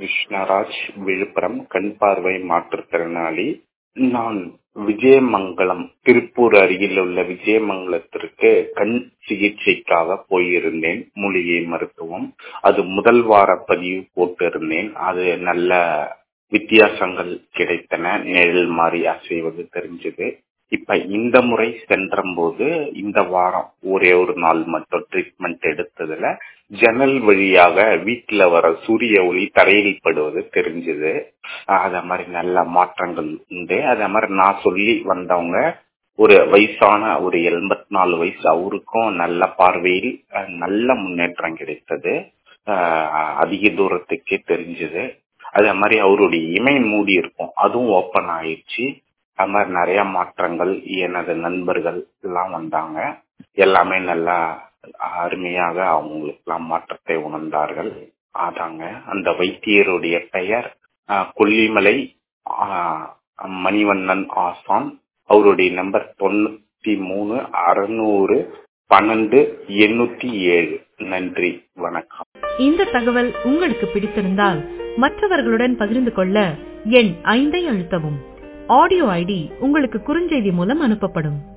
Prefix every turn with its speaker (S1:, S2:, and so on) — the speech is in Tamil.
S1: கிருஷ்ணராஜ் விழுப்புரம் கண் பார்வை மாற்றுத்திறனாளி நான் விஜயமங்கலம் திருப்பூர் அருகில் உள்ள விஜயமங்கலத்திற்கு கண் சிகிச்சைக்காக போயிருந்தேன் மூலிகை மருத்துவம் அது முதல் வார பதிவு போட்டிருந்தேன் அது நல்ல வித்தியாசங்கள் கிடைத்தன நிழல் மாறி அசைவது தெரிஞ்சது இப்ப இந்த முறை சென்றபோது இந்த வாரம் ஒரே ஒரு நாள் மட்டும் ட்ரீட்மெண்ட் எடுத்ததுல ஜன்னல் வழியாக வீட்டுல வர சூரிய ஒளி தரையில் படுவது தெரிஞ்சது அத மாதிரி நல்ல மாற்றங்கள் உண்டு அத மாதிரி நான் சொல்லி வந்தவங்க ஒரு வயசான ஒரு எண்பத்தி நாலு வயசு அவருக்கும் நல்ல பார்வையில் நல்ல முன்னேற்றம் கிடைத்தது அதிக தூரத்துக்கே தெரிஞ்சது அதே மாதிரி அவருடைய இமை மூடி இருக்கும் அதுவும் ஓப்பன் ஆயிடுச்சு அது மாதிரி நிறைய மாற்றங்கள் எனது நண்பர்கள் எல்லாம் வந்தாங்க எல்லாமே நல்லா அருமையாக அவங்களுக்கெல்லாம் மாற்றத்தை உணர்ந்தார்கள் அதாங்க அந்த வைத்தியருடைய பெயர் கொல்லிமலை மணிவண்ணன் ஆசான் அவருடைய நம்பர் தொண்ணூத்தி மூணு அறுநூறு பன்னெண்டு எண்ணூத்தி ஏழு நன்றி வணக்கம்
S2: இந்த தகவல் உங்களுக்கு பிடித்திருந்தால் மற்றவர்களுடன் பகிர்ந்து கொள்ள எண் ஐந்தை அழுத்தவும் ஆடியோ ஐடி உங்களுக்கு குறுஞ்செய்தி மூலம் அனுப்பப்படும்